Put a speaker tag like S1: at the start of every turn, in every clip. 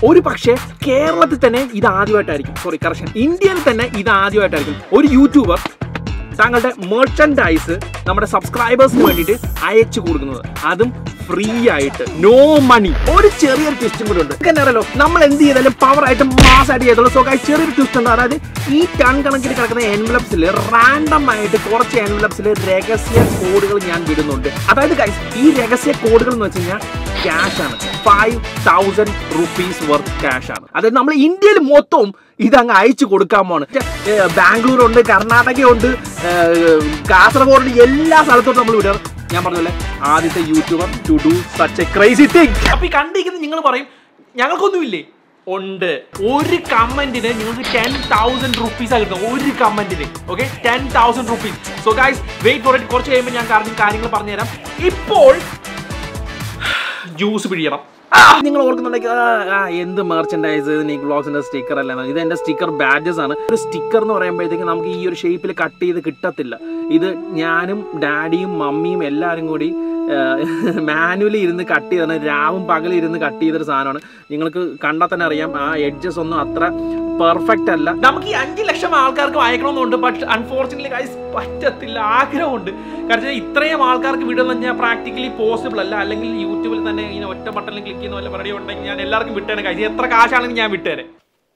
S1: ഒരു പക്ഷേ കേരളത്തിൽ തന്നെ ഇത് ആദ്യമായിട്ടായിരിക്കും സോറി കറക്ഷൻ ഇന്ത്യയിൽ തന്നെ ഇത് ആദ്യമായിട്ടായിരിക്കും ഒരു യൂട്യൂബർ താങ്കളുടെ മെർച്ചൻഡൈസ് നമ്മുടെ സബ്സ്ക്രൈബേഴ്സിന് വേണ്ടിയിട്ട് അയച്ചു കൊടുക്കുന്നത് അതും ഫ്രീ ആയിട്ട് നോ മണി ഒരു ചെറിയൊരു ട്വിസ്റ്റും കൂടെ ഉണ്ട് നിങ്ങൾക്ക് അറിയാലോ നമ്മൾ എന്ത് ചെയ്താലും പവർ ആയിട്ട് മാസ് ആയിട്ട് ചെയ്തോളൂ സോ guys, ചെറിയൊരു ട്വിസ്റ്റ് ഉണ്ട് അതായത് ഈ ടൺ കണക്കിന് കിടക്കുന്ന എൻവലപ്സിൽ റാൻഡം ആയിട്ട് കുറച്ച് എൻവലപ്സിൽ രഹസ്യ കോഡുകൾ ഞാൻ വിടുന്നുണ്ട് അതായത് ഗൈസ് ഈ രഹസ്യ കോഡുകൾ എന്ന് വെച്ച് കഴിഞ്ഞാൽ ക്യാഷ് ആണ് five thousand rupees worth cash ആണ് അതായത് നമ്മൾ ഇന്ത്യയിൽ മൊത്തവും ഇത് അങ്ങ് അയച്ചു കൊടുക്കാൻ പോണ് ബാംഗ്ലൂർ ഉണ്ട് കർണാടക ഉണ്ട് കാസർഗോഡ് ഉണ്ട് എല്ലാ സ്ഥലത്തോട്ടും നമ്മൾ വിടുക ഞാൻ പറഞ്ഞല്ലേ ആദ്യത്തെ YouTuber to do such a crazy thing അപ്പൊ ഈ കണ്ടിരിക്കുന്നത് നിങ്ങൾ പറയും ഞങ്ങൾക്കൊന്നുമില്ലേ ഉണ്ട് ഒരു കമന്റിന് നിങ്ങൾക്ക് ടെൻ തൗസൻഡ് റുപ്പീസ് കിട്ടും ഒരു കമന്റിന് okay ten thousand rupees so guys wait for it കുറച്ച് കഴിയുമ്പോൾ ഞാൻ കാരണം കാര്യങ്ങൾ പറഞ്ഞുതരാം ഇപ്പോൾ ജ്യൂസ് പിഴിയണം നിങ്ങൾ ഓർക്കുന്നുണ്ടെങ്കിൽ ആ, ആ, എന്ത് മെർച്ചൻഡൈസ് നിക് ബ്ലോഗ്സിന്റെ സ്റ്റിക്കർ അല്ല ഇത് എന്റെ സ്റ്റിക്കർ ബാഡ്ജസ് ആണ് ഒരു സ്റ്റിക്കർ എന്ന് പറയുമ്പോഴത്തേക്ക് നമുക്ക് ഈ ഒരു ഷേപ്പിൽ കട്ട് ചെയ്ത് കിട്ടത്തില്ല ഇത് ഞാനും ഡാഡിയും മമ്മിയും എല്ലാവരും കൂടി മാനുവലി ഇരുന്ന് കട്ട് ചെയ്താണ് രാവും പകലും ഇരുന്ന് കട്ട് ചെയ്തൊരു സാധനമാണ് നിങ്ങൾക്ക് കണ്ടാൽ തന്നെ അറിയാം ആ എഡ്ജസ് ഒന്നും അത്ര പെർഫെക്റ്റ് അല്ല നമുക്ക് ഈ അഞ്ച് ലക്ഷം ആൾക്കാർക്ക് വായിക്കണമെന്നുണ്ട് ബട്ട് അൺഫോർച്ചുനേറ്റ്ലി ഗൈസ് പറ്റത്തില്ല ആഗ്രഹമുണ്ട് കാരണം ഇത്രയും ആൾക്കാർക്ക് വിടുന്ന ഞാൻ പ്രാക്ടിക്കലി പോസിബിൾ അല്ല അല്ലെങ്കിൽ യൂട്യൂബിൽ തന്നെ ഇങ്ങനെ ഒറ്റ ബട്ടണിൽ ക്ലിക്ക് ചെയ്യുന്ന വല്ല പരിപാടി ഉണ്ടെങ്കിൽ ഞാൻ എല്ലാവർക്കും വിട്ടേനെ കഴിച്ചു എത്ര കാശാണെങ്കിൽ ഞാൻ വിട്ടേനെ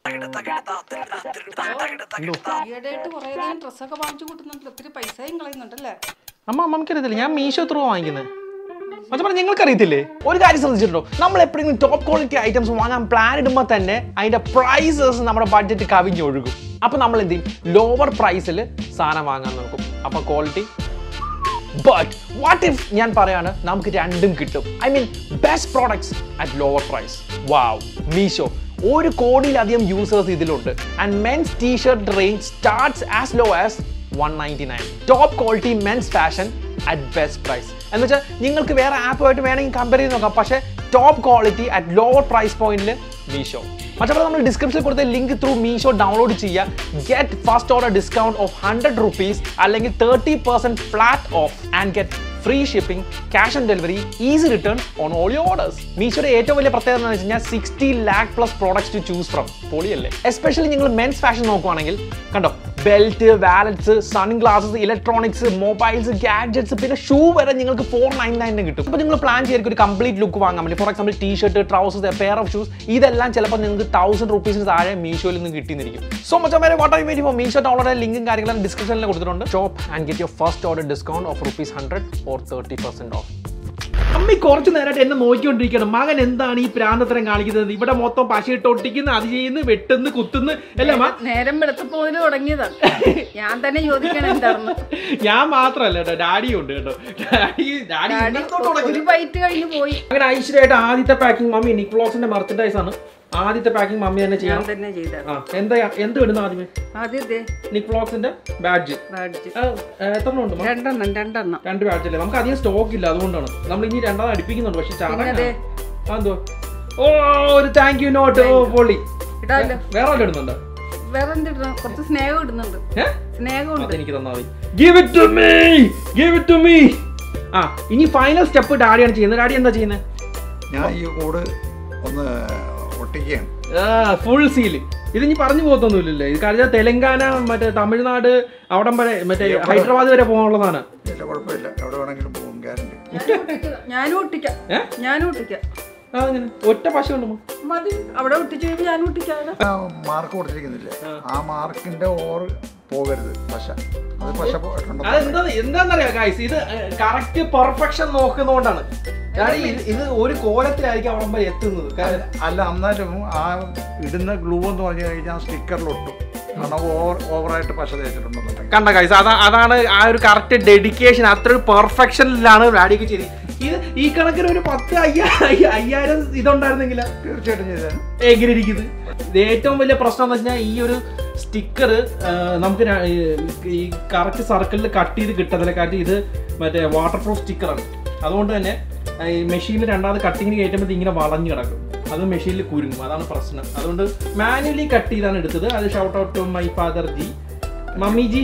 S2: ഈയിടെയായിട്ട് കുറേ നേരം ഡ്രസ്സൊക്കെ വാങ്ങിച്ചു കൂട്ടുന്നുണ്ട് ഒത്തിരി പൈസയും കളയുന്നുണ്ടല്ലേ
S1: അമ്മ അമ്മക്കറിയത്തില്ല ഞാൻ മീഷോ ത്രൂ വാങ്ങിക്കുന്നത് പക്ഷെ പറഞ്ഞാൽ നിങ്ങൾക്ക് അറിയത്തില്ലേ ഒരു കാര്യം ശ്രദ്ധിച്ചിട്ടുണ്ടോ നമ്മൾ എപ്പോഴെങ്കിലും ടോപ്പ് ക്വാളിറ്റി ഐറ്റംസ് വാങ്ങാൻ പ്ലാൻ ഇടുമ്പോൾ തന്നെ അതിന്റെ പ്രൈസസ് നമ്മുടെ ബഡ്ജറ്റ് കവിഞ്ഞൊഴുകും അപ്പൊ നമ്മൾ എന്ത് ചെയ്യും ലോവർ പ്രൈസിൽ സാധനം വാങ്ങാൻ നോക്കും അപ്പൊ ക്വാളിറ്റി ബട്ട് വാട്ട് ഇഫ് ഞാൻ പറയാണ് നമുക്ക് രണ്ടും കിട്ടും I mean best products at lower price wow Meesho ഒരു കോടിയിലധികം യൂസേഴ്സ് ഇതിലുണ്ട് and men's T shirt range starts as low as one ninety nine top quality men's fashion at best price എന്ന് വെച്ചാൽ നിങ്ങൾക്ക് വേറെ ആപ്പുമായിട്ട് വേണമെങ്കിൽ കമ്പയർ ചെയ്ത് നോക്കാം പക്ഷേ top quality at lower price പോയിന്റിൽ മീഷോ മറ്റേ നമ്മൾ ഡിസ്ക്രിപ്ഷനിൽ കൊടുത്ത ലിങ്ക് ത്രൂ മീഷോ ഡൗൺലോഡ് ചെയ്യുക get first order discount off hundred rupees അല്ലെങ്കിൽ thirty percent flat off and get free shipping cash on delivery easy return on all your orders മീഷോയുടെ ഏറ്റവും വലിയ പ്രത്യേകത എന്ന് വെച്ച് കഴിഞ്ഞാൽ sixty lakh plus products to choose from പൊളിയല്ലേ എസ്പെഷ്യലി നിങ്ങൾ മെൻസ് ഫാഷൻ നോക്കുവാണെങ്കിൽ കണ്ടോ belt wallets sun glasses electronics mobiles gadgets പിന്നെ ഷൂ വരെ നിങ്ങൾക്ക് ഫോർ നയൻ നയനിന് കിട്ടും അപ്പോൾ നിങ്ങൾ പ്ലാൻ ചെയ്തിരിക്കും ഒരു കംപ്ലീറ്റ് ലുക്ക് വാങ്ങാൻ വേണ്ടി for example T shirt trousers pair of shoes ഇതെല്ലാം ചിലപ്പോൾ നിങ്ങൾക്ക് തൗസൻഡ് റുപ്പീസിന് താഴെ മീഷോയിൽ നിന്ന് കിട്ടിയിരിക്കും സോ മച്ച് വരെ what I wait for Meesho download ലിങ്കും കാര്യങ്ങളും ഡിസ്ക്രിപ്ഷനിൽ കൊടുത്തിട്ടുണ്ട് shop and get your first order discount off rupees hundred or thirty percent off അമ്മി കുറച്ച് നേരമായിട്ട് എന്നെ നോക്കിക്കൊണ്ടിരിക്കണം മകൻ എന്താണ് ഈ പ്രാന്തത്തരം കാണിക്കുന്നത് ഇവിടെ മൊത്തം പശയിട്ട് ഒട്ടിക്കുന്നു അത് ചെയ്യുന്നു വെട്ടുന്നു കുത്തുന്നു അല്ലേ അമ്മ
S2: നേരം വെളുത്തപ്പോ മുതല് തുടങ്ങിയതാണ് ഞാൻ തന്നെ ചോദിക്കണം എന്താണെന്ന്
S1: ഞാൻ മാത്രല്ല കേട്ടോ ഡാഡിയും ഉണ്ട് കേട്ടോ ഡാഡി ഡാഡി
S2: ഡാഡി
S1: ഇന്നലെ തൊട്ട് തുടങ്ങി.
S2: ഒരു ബൈറ്റ് കഴിഞ്ഞ് പോയി
S1: അങ്ങനെ ഐശ്വര്യമായിട്ട് ആദ്യത്തെ പാക്കിംഗ് മമ്മി നിക് വ്ളോഗ്സിന്റെ മെർച്ചൻഡൈസ് ആണ് ആദ്യത്തെ പാക്കിംഗ് മമ്മി തന്നെ
S2: ഞാൻ
S1: ചെയ്യണം
S2: തന്നെ ചെയ്തത്
S1: ആ എന്താ എന്ത് ഇടുന്നു ആദ്യമേ
S2: ആദ്യത്തെ
S1: നിക് വ്ളോഗ്സിന്റെ ബാഡ്ജ്
S2: ബാഡ്ജ്
S1: എത്ര ഉണ്ട് മമ്മി?
S2: രണ്ടെണ്ണം രണ്ടെണ്ണം
S1: രണ്ട് ബാഡ്ജ് അല്ലേ നമുക്ക് അധികം സ്റ്റോക്ക് ഇല്ല അതുകൊണ്ടാണ് നമ്മൾ ഇനി രണ്ടാമത് അടുപ്പിക്കുന്നുണ്ട് പക്ഷെ ചാടാൻ
S2: പിന്നതെ.
S1: എന്തോ ഓ ഒരു താങ്ക് യു നോട്ട് ഓ പൊളി
S2: ഇടാല്ലോ
S1: വേറെ വല്ല ഇടുന്നുണ്ടോ
S2: വേറെ എന്തിടണം കുറച്ച് സ്നേഹം ഇടുന്നുണ്ട്
S1: ഏഹ്
S2: സ്നേഹമുണ്ട്
S1: അതെനിക്ക് തന്നാ മതി give it to me give it to me ആ ഇനി ഫൈനൽ സ്റ്റെപ്പ് ഡാഡിയാണ് ചെയ്യുന്നത് ഡാഡി എന്താ ചെയ്യുന്നത്
S3: ഞാൻ ഈ കൂട് ഒന്ന് ഒട്ടിക്കുകയാണ്
S1: ഫുൾ സീല് ഇത് ഇനി പറഞ്ഞു പോകത്തൊന്നുമില്ലല്ലേ ഇത് കഴിഞ്ഞാൽ തെലങ്കാന മറ്റേ തമിഴ്നാട് അവിടം വരെ മറ്റേ ഹൈദരാബാദ് വരെ പോകാനുള്ളതാണ്
S3: ഇല്ല കുഴപ്പമില്ല എവിടെ വേണമെങ്കിലും പോകും ഗ്യാരണ്ടി
S2: ഞാനും ഒട്ടിക്കാം
S1: ഏ?
S2: ഞാനും ഒട്ടിക്കാം
S1: ആ അങ്ങനെ ഒറ്റ പശ ഉണ്ട്
S2: മതി അവിടെ ഒട്ടിച്ചു കഴിയുമ്പോൾ ഞാനും ഒട്ടിക്കാം
S3: മാർക്ക് കൊടുത്തിരിക്കുന്നില്ലേ ആ മാർക്കിന്റെ ഓർ പോകരുത് പശ അത് പശ പോയിട്ടുണ്ടോ
S1: അതെന്താ എന്താന്നറിയാം ഗൈസ് ഇത് കറക്റ്റ് പെർഫെക്ഷൻ നോക്കുന്നതുകൊണ്ടാണ് ഡാഡി ഇത് ഇത് ഒരു കോലത്തിലായിരിക്കും അവിടം വരെ എത്തുന്നത് കാരണം
S3: അല്ല എന്നാലും ആ ഇടുന്ന ഗ്ലൂ എന്ന് പറഞ്ഞു കഴിഞ്ഞാൽ സ്റ്റിക്കറിൽ ഒട്ടും കാരണം ഓവർ ഓവറായിട്ട് പശ തേച്ചിട്ടുണ്ടെന്നുണ്ടെങ്കിൽ
S1: കണ്ട ഗൈസ് അതാ അതാണ് ആ ഒരു കറക്റ്റ് ഡെഡിക്കേഷൻ അത്ര ഒരു പെർഫെക്ഷനിലാണ് ഡാഡിക്ക് ചെയ്ത് ഇത് ഈ കണക്കിന് ഒരു പത്ത് അയ്യാ അയ്യ- അയ്യായിരം ഇതുണ്ടായിരുന്നെങ്കിലാ
S3: തീർച്ചയായിട്ടും ചെയ്തേനെ
S1: എങ്ങനെ ഇരിക്കുന്നത് ഇത് ഏറ്റവും വലിയ പ്രശ്നം എന്ന് വെച്ചാൽ ഈ ഒരു സ്റ്റിക്കർ നമുക്ക് ര- ഈ- ഈ കറക്റ്റ് സർക്കിളിൽ കട്ട് ചെയ്ത് കിട്ടത്തില്ല കാരണം ഇത് മറ്റേ വാട്ടർ പ്രൂഫ് സ്റ്റിക്കറാണ് അതുകൊണ്ട് തന്നെ ആ, ഈ മെഷീനിൽ രണ്ടാമത് കട്ടിങ്ങിന് കയറ്റുമ്പോൾ ഇങ്ങനെ വളഞ്ഞു കിടക്കും അത് മെഷീനിൽ കുരുങ്ങും അതാണ് പ്രശ്നം അതുകൊണ്ട് മാനുവലി കട്ട് ചെയ്താണ് എടുത്തത് അത് shout out to my father ji mummy ji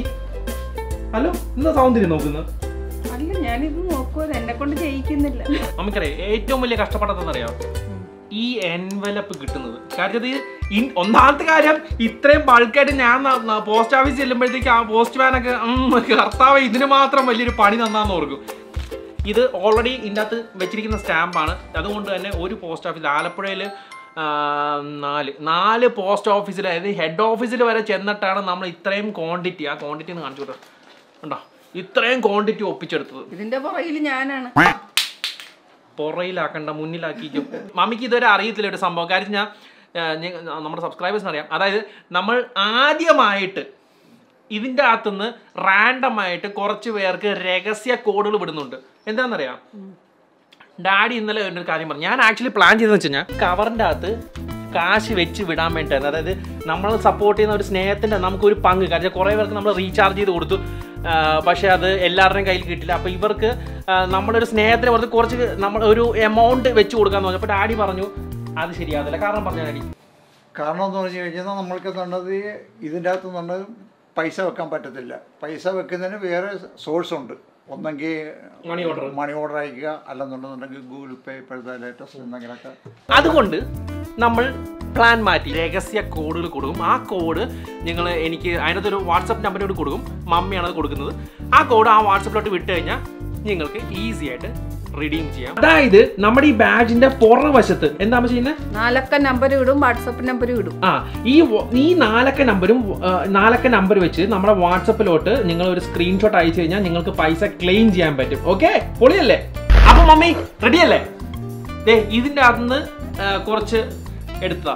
S1: hello എന്താ സൗന്ദര്യം നോക്കുന്നത്
S2: അല്ല ഞാനിത് നോക്കുമോ എന്നെ കൊണ്ട് ചെയ്യിക്കുന്നില്ല
S1: നമുക്കറിയാം ഏറ്റവും വലിയ കഷ്ടപ്പെട്ടതെന്നറിയാം ഈ എൻവലപ്പ് കിട്ടുന്നത് കാര്യം ഇത് ഇൻ- ഒന്നാമത്തെ കാര്യം ഇത്രയും ബൾക്കായിട്ട് ഞാൻ പോസ്റ്റ് ഓഫീസിൽ ചെല്ലുമ്പോഴത്തേക്ക് ആ പോസ്റ്റ് മാനൊക്കെ കർത്താവ് ഇതിന് മാത്രം വലിയൊരു പണി തന്നാന്ന് ഓർക്കും ഇത് ഓൾറെഡി ഇതിൻ്റെ അകത്ത് വെച്ചിരിക്കുന്ന സ്റ്റാമ്പാണ് അതുകൊണ്ട് തന്നെ ഒരു പോസ്റ്റ് ഓഫീസിൽ ആലപ്പുഴയിൽ നാല് നാല് പോസ്റ്റ് ഓഫീസിൽ അതായത് ഹെഡ് ഓഫീസിൽ വരെ ചെന്നിട്ടാണ് നമ്മൾ ഇത്രയും ക്വാണ്ടിറ്റി ആ ക്വാണ്ടിറ്റി ഒന്ന് കാണിച്ചു കൊടുത്തത് ഉണ്ടോ ഇത്രയും ക്വാണ്ടിറ്റി ഒപ്പിച്ചെടുത്തത്
S2: ഇതിന്റെ പുറകിൽ ഞാനാണ്
S1: പുറയിലാക്കണ്ട മുന്നിലാക്കിക്കും മമ്മിക്ക് ഇതുവരെ അറിയത്തില്ല ഒരു സംഭവം കാര്യം ഞാൻ ആ, ഞ- നമ്മുടെ സബ്സ്ക്രൈബേഴ്സിന് അറിയാം അതായത് നമ്മൾ ആദ്യമായിട്ട് ഇതിൻ്റെ അകത്തുനിന്ന് റാൻഡം ആയിട്ട് കുറച്ച് പേർക്ക് രഹസ്യ കോഡുകൾ വിടുന്നുണ്ട് എന്താണെന്നറിയാം ഡാഡി ഇന്നലെ ഒരു കാര്യം പറഞ്ഞു ഞാൻ ആക്ച്വലി പ്ലാൻ ചെയ്തെന്ന് വെച്ച് കഴിഞ്ഞാൽ കവറിൻ്റെ അകത്ത് കാശ് വെച്ച് വിടാൻ വേണ്ടിയിട്ടായിരുന്നു അതായത് നമ്മൾ സപ്പോർട്ട് ചെയ്യുന്ന ഒരു സ്നേഹത്തിൻ്റെ നമുക്കൊരു പങ്ക് കാരണം കുറേ പേർക്ക് നമ്മൾ റീചാർജ് ചെയ്ത് കൊടുത്തു ആ, പക്ഷേ അത് എല്ലാവരുടെയും കയ്യിൽ കിട്ടില്ല അപ്പോൾ ഇവർക്ക് ആ, നമ്മളൊരു സ്നേഹത്തിന് പുറത്ത് കുറച്ച് നമ്മൾ ഒരു എമൗണ്ട് വെച്ച് കൊടുക്കാന്ന് പറഞ്ഞു അപ്പോൾ ഡാഡി പറഞ്ഞു അത് ശരിയാവില്ല കാരണം പറഞ്ഞു ഡാഡി
S3: കാരണം എന്ന് പറഞ്ഞു കഴിഞ്ഞാൽ നമ്മൾക്ക് എന്നുള്ളത് ഇതിൻ്റെ അകത്ത് നിന്ന് പൈസ വെക്കാൻ പറ്റത്തില്ല പൈസ വെക്കുന്നതിന് വേറെ സോഴ്സ് ഉണ്ട് ഒന്നെങ്കിൽ
S1: മണി ഓർഡർ
S3: മണി ഓർഡർ അയക്കുക അല്ലെന്നുണ്ടെന്നുണ്ടെങ്കിൽ ഗൂഗിൾ പേ ഇപ്പോഴത്തെ ലേറ്റസ്റ്റ് എന്തെങ്കിലുമൊക്കെ
S1: അതുകൊണ്ട് നമ്മൾ പ്ലാൻ മാറ്റി രഹസ്യ കോഡുകൾ കൊടുക്കും ആ കോഡ് നിങ്ങൾ എനിക്ക് അതിനകത്തൊരു വാട്സപ്പ് നമ്പറിനോട് കൊടുക്കും മമ്മിയാണ് അത് കൊടുക്കുന്നത് ആ കോഡ് ആ വാട്സപ്പിലോട്ട് വിട്ട് കഴിഞ്ഞാൽ നിങ്ങൾക്ക് ഈസി ആയിട്ട് റിഡീം ചെയ്യാം അതായത് നമ്മുടെ ഈ ബാജിന്റെ പുറവശത്ത് എന്താണ് ചെയ്യുന്നത്
S2: നാലക്ക നമ്പർ ഇടും വാട്സപ്പ് നമ്പർ ഇടും
S1: ആ ഈ വ- ഈ നാലക്ക നമ്പരും ആ, നാലക്ക നമ്പർ വെച്ച് നമ്മുടെ വാട്സപ്പിലോട്ട് നിങ്ങൾ ഒരു സ്ക്രീൻഷോട്ട് അയച്ചു കഴിഞ്ഞാൽ നിങ്ങൾക്ക് പൈസ ക്ലെയിം ചെയ്യാൻ പറ്റും ഓക്കെ പൊളിയല്ലേ അപ്പൊ മമ്മി റെഡി അല്ലേ ദേ ഇതിന്റെ അകത്തുനിന്ന് ആ, കുറച്ച് എടുത്തതാ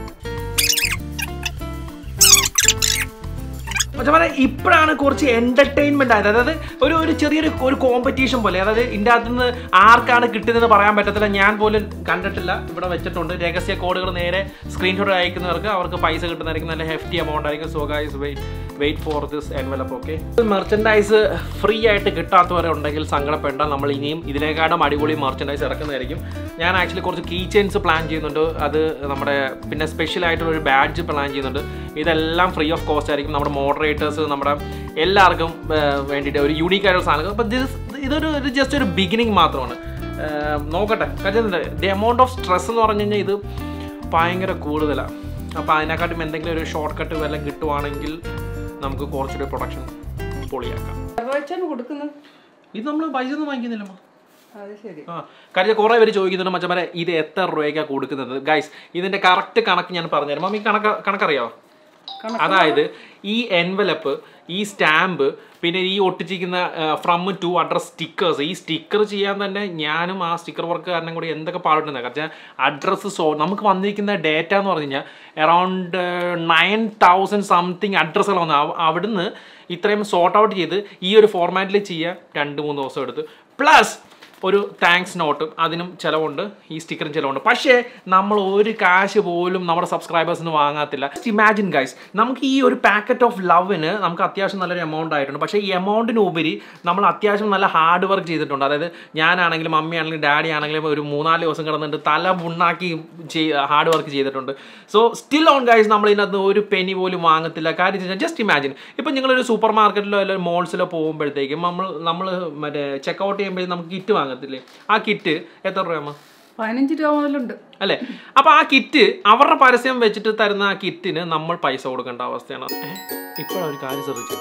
S1: പക്ഷെ പറയാം ഇപ്പോഴാണ് കുറച്ച് എന്റർടൈൻമെന്റ് ആയത് അതായത് ഒരു ഒരു ചെറിയൊരു ഒരു കോമ്പറ്റീഷൻ പോലെ അതായത് ഇതിൻ്റെ അകത്ത് നിന്ന് ആർക്കാണ് കിട്ടുന്നതെന്ന് പറയാൻ പറ്റത്തില്ല ഞാൻ പോലും കണ്ടിട്ടില്ല ഇവിടെ വെച്ചിട്ടുണ്ട് രഹസ്യ കോഡുകൾ നേരെ സ്ക്രീൻഷോട്ട് അയക്കുന്നവർക്ക് അവർക്ക് പൈസ കിട്ടുന്നതായിരിക്കും നല്ല ഹെഫ്റ്റി എമൗണ്ട് ആയിരിക്കും so guys wait wait for this envelope okay merchandise free ആയിട്ട് കിട്ടാത്തവരെ ഉണ്ടെങ്കിൽ സങ്കടപ്പെടേണ്ട നമ്മൾ ഇനിയും ഇതിനേക്കാളും അടിപൊളി മെർച്ചൻഡൈസ് ഇറക്കുന്നതായിരിക്കും ഞാൻ ആക്ച്വലി കുറച്ച് കീ ചെയിൻസ് പ്ലാൻ ചെയ്യുന്നുണ്ട് അത് നമ്മുടെ പിന്നെ സ്പെഷ്യൽ ആയിട്ടുള്ള ഒരു ബാഡ്ജ് പ്ലാൻ ചെയ്യുന്നുണ്ട് ഇതെല്ലാം ഫ്രീ ഓഫ് കോസ്റ്റ് ആയിരിക്കും നമ്മുടെ മോഡറേറ്റേഴ്സ് നമ്മുടെ എല്ലാവർക്കും ആ, വേണ്ടിയിട്ട് ഒരു യൂണീക്ക് ആയിട്ടുള്ള സാധനം അപ്പം ഇതൊരു ഇത് ജസ്റ്റ് ഒരു ബിഗിനിങ് മാത്രമാണ് ആ, നോക്കട്ടെ കാര്യം ദി എമൗണ്ട് ഓഫ് സ്ട്രെസ് എന്ന് പറഞ്ഞു കഴിഞ്ഞാൽ ഇത് ഭയങ്കര കൂടുതലാണ് അപ്പോൾ അതിനെക്കാട്ടും എന്തെങ്കിലും ഒരു ഷോർട്ട് കട്ട് വല്ലതും കിട്ടുവാണെങ്കിൽ നമുക്ക് കുറച്ചുകൂടി പ്രൊഡക്ഷൻ പൊളിയാക്കാം
S2: എത്ര വെച്ചാണ് കൊടുക്കുന്നത്
S1: ഇത് നമ്മൾ പൈസ ഒന്നും വാങ്ങിക്കുന്നില്ല അമ്മ.
S2: അത് ശരി
S1: ആ കാര്യം കുറേ പേര് ചോദിക്കുന്നുണ്ട് മച്ചമാരെ ഇത് എത്ര രൂപയ്ക്കാണ് കൊടുക്കുന്നത് ഗൈസ് ഇതിന്റെ കറക്റ്റ് കണക്ക് ഞാൻ പറഞ്ഞുതരാം മമ്മി കണക്ക് കണക്കറിയാവോ
S2: കണക്ക്
S1: അതായത് ഈ എൻവലപ്പ് ഈ സ്റ്റാമ്പ് പിന്നെ ഈ ഒട്ടിച്ചിരിക്കുന്ന ഫ്രം ടു അഡ്രസ് സ്റ്റിക്കേഴ്സ് ഈ സ്റ്റിക്കർ ചെയ്യാൻ തന്നെ ഞാനും ആ സ്റ്റിക്കർ വർക്ക് കാരണം കൂടി എന്തൊക്കെ പാടുണ്ടെന്ന് കാരണം അഡ്രസ്സ് സോ നമുക്ക് വന്നിരിക്കുന്ന ഡേറ്റ എന്ന് പറഞ്ഞു കഴിഞ്ഞാൽ അറൗണ്ട് നയൻ തൗസൻഡ് സംതിങ് അഡ്രസ്സുകൾ വന്നു അവ- അവിടുന്ന് ഇത്രയും സോർട്ട് ഔട്ട് ചെയ്ത് ഈ ഒരു ഫോർമാറ്റിൽ ചെയ്യാൻ രണ്ട് മൂന്ന് ദിവസം എടുത്ത് പ്ലസ് ഒരു താങ്ക്സ് നോട്ടും അതിനും ചിലവുണ്ട് ഈ സ്റ്റിക്കറും ചിലവുണ്ട് പക്ഷേ നമ്മൾ ഒരു കാശ് പോലും നമ്മുടെ സബ്സ്ക്രൈബേഴ്സിന് വാങ്ങാത്തില്ല ഇമാജിൻ ഗൈസ് നമുക്ക് ഈ ഒരു പാക്കറ്റ് ഓഫ് ലവിന് നമുക്ക് അത്യാവശ്യം നല്ലൊരു എമൗണ്ട് ആയിട്ടുണ്ട് പക്ഷേ ഈ എമൗണ്ടിന് ഉപരി നമ്മൾ അത്യാവശ്യം നല്ല ഹാർഡ് വർക്ക് ചെയ്തിട്ടുണ്ട് അതായത് ഞാനാണെങ്കിലും മമ്മിയാണെങ്കിലും ഡാഡി ആണെങ്കിലും ഒരു മൂന്നാല് ദിവസം കിടന്നിട്ട് തല മുണ്ണാക്കി ഹാർഡ് വർക്ക് ചെയ്തിട്ടുണ്ട് സോ സ്റ്റിൽ ഓൺ ഗൈസ് നമ്മൾ ഇതിനകത്ത് ഒരു പെനി പോലും വാങ്ങത്തില്ല കാര്യം ജസ്റ്റ് ഇമാജിൻ ഇപ്പം നിങ്ങളൊരു സൂപ്പർ മാർക്കറ്റിലോ അല്ലെങ്കിൽ മോൾസിലോ പോകുമ്പോഴത്തേക്കും നമ്മൾ നമ്മൾ മറ്റേ ചെക്കൗട്ട് ചെയ്യുമ്പോഴേ നമുക്ക് കിറ്റ് വാങ്ങത്തില്ലേ ആ കിറ്റ് എത്ര രൂപയമ്മ
S2: പതിനഞ്ച് രൂപ മുതലുണ്ട്
S1: അല്ലേ അപ്പോൾ ആ കിറ്റ് അവരുടെ പരസ്യം വെച്ചിട്ട് തരുന്ന ആ കിറ്റിന് നമ്മൾ പൈസ കൊടുക്കേണ്ട അവസ്ഥയാണ് ഇപ്പോഴാണ് ഒരു കാര്യം ശ്രദ്ധിച്ചു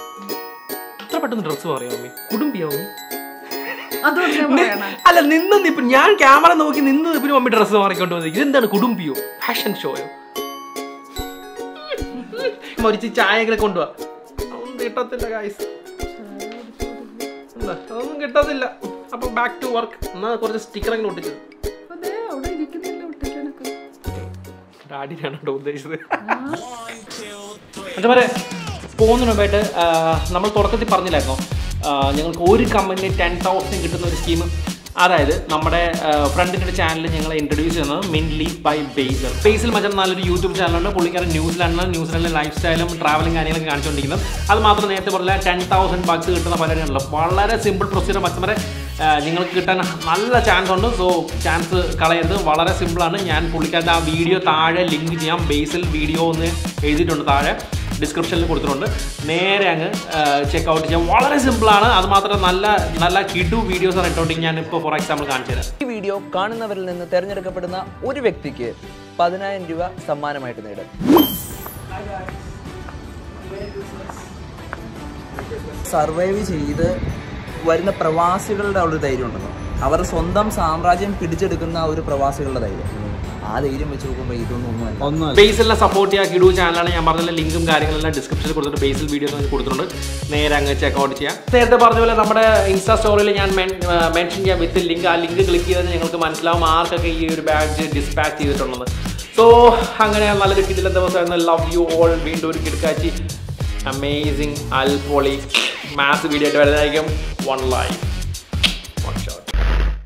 S1: ഇത്ര പെട്ടെന്ന് ഡ്രസ്സ് പറയാം മമ്മി കുടുംബിയോ മമ്മി
S2: അതുകൊണ്ട് ഞാൻ പറയണ
S1: അല്ല നിന്ന് നിപ്പ് ഞാൻ ക്യാമറ നോക്കി നിന്ന് നിപ്പിന് മമ്മി ഡ്രസ്സ് മാറിക്കൊണ്ട് വന്നു ഇതെന്താണ് കുടുംബിയോ ഫാഷൻ ഷോയോ മരിച്ച് ചായകളെ കൊണ്ടുപോവാ അതൊന്നും കിട്ടത്തില്ല ഗായ്സ് അതൊന്നും കിട്ടത്തില്ല അപ്പൊ ബാക്ക് ടു വർക്ക് എന്നാ കുറച്ച് സ്റ്റിക്കറെങ്കിലും ഒട്ടിച്ചത്
S2: അതെ അവിടെ ഇരിക്കുന്നില്ല ഒട്ടിക്കാനൊക്കെ
S1: ഡാഡിനാണ് കേട്ടോ ഉദ്ദേശിച്ചത് അതുപോലെ പോകുന്നതിന് മുമ്പായിട്ട് ആ, നമ്മൾ തുടക്കത്തിൽ പറഞ്ഞില്ലായിരുന്നോ ആ, ഞങ്ങൾക്ക് ഒരു കമ്പനി ടെൻ തൗസൻഡ് കിട്ടുന്ന ഒരു സ്കീം അതായത് നമ്മുടെ ഫ്രണ്ടിൻ്റെ ചാനൽ ഞങ്ങൾ ഇൻട്രൊഡ്യൂസ് ചെയ്യുന്നത് മിൻലി ബൈ ബേസൽ ബേസിൽ മച്ചാൻ നല്ലൊരു യൂട്യൂബ് ചാനലുണ്ട് പുള്ളിക്കാരൻ ന്യൂസിലാൻഡിലാണ് ന്യൂസിലാൻഡിലെ ലൈഫ് സ്റ്റൈലും ട്രാവലിംഗ് കാര്യങ്ങളൊക്കെ കാണിച്ചുകൊണ്ടിരിക്കുന്നത് അത് മാത്രം നേരത്തെ പറഞ്ഞാൽ ടെൻ തൗസൻഡ് ബക്സ് കിട്ടുന്ന പരിപാടിയാണല്ലോ വളരെ സിമ്പിൾ പ്രൊസീജിയർ മച്ചമരെ നിങ്ങൾക്ക് കിട്ടാൻ നല്ല ചാൻസ് ഉണ്ട് സോ ചാൻസ് കളയരുത് വളരെ സിമ്പിളാണ് ഞാൻ പുള്ളിക്കാരുടെ ആ വീഡിയോ താഴെ ലിങ്ക് ചെയ്യാം ബേസിൽ വീഡിയോ എന്ന് എഴുതിയിട്ടുണ്ട് താഴെ ഡിസ്ക്രിപ്ഷനിൽ കൊടുത്തിട്ടുണ്ട് നേരെ അങ്ങ് ചെക്കൗട്ട് ചെയ്യാം വളരെ സിമ്പിളാണ് അത് മാത്രം നല്ല നല്ല കിഡു വീഡിയോസാണ് ഇട്ടുകൊണ്ട് ഞാൻ ഇപ്പോൾ ഫോർ എക്സാമ്പിൾ കാണിച്ചു തരാം ഈ വീഡിയോ
S4: വീഡിയോ കാണുന്നവരിൽ നിന്ന് തിരഞ്ഞെടുക്കപ്പെടുന്ന ഒരു വ്യക്തിക്ക് പതിനായിരം രൂപ സമ്മാനമായിട്ട് നേടും സർവൈവ് ചെയ്ത് വരുന്ന പ്രവാസികളുടെ ആ ഒരു ധൈര്യം ഉണ്ടല്ലോ അവരുടെ സ്വന്തം സാമ്രാജ്യം പിടിച്ചെടുക്കുന്ന ആ ഒരു പ്രവാസികളുടെ ധൈര്യം ആ ധൈര്യം വെച്ച് നോക്കുമ്പോൾ ഇതൊന്നും ഒന്നും അല്ല
S1: ബേസിലിനെ സപ്പോർട്ട് ചെയ്യാൻ കിടു ചാനലാണ് ഞാൻ പറഞ്ഞ ലിങ്കും കാര്യങ്ങളെല്ലാം ഡിസ്ക്രിപ്ഷനിൽ കൊടുത്തിട്ട് ബേസിൽ വീഡിയോസ് കൊടുത്തിട്ടുണ്ട് നേരെ അങ്ങ് ചെക്കൗട്ട് ചെയ്യാം നേരത്തെ പറഞ്ഞ പോലെ നമ്മുടെ ഇൻസ്റ്റാ സ്റ്റോറിയിൽ ഞാൻ മെൻഷൻ ചെയ്യാം വിത്ത് ലിങ്ക് ആ ലിങ്ക് ക്ലിക്ക് ചെയ്താൽ നിങ്ങൾക്ക് മനസ്സിലാവും ആർക്കൊക്കെ ഈ ഒരു ബാഗ് ഡിസ്പാച്ച് ചെയ്തിട്ടുള്ളത് സോ അങ്ങനെ നല്ലൊരു കിട്ടില്ല ദിവസമായിരുന്നു ലവ് യു ഓൾ വീണ്ടും ഒരു കിടക്കാച്ചി അമേസിങ് അൽപൊളി മാസ് വീഡിയോ ആയിട്ട് വരുന്നതായിരിക്കും വൺ ലൈഫ്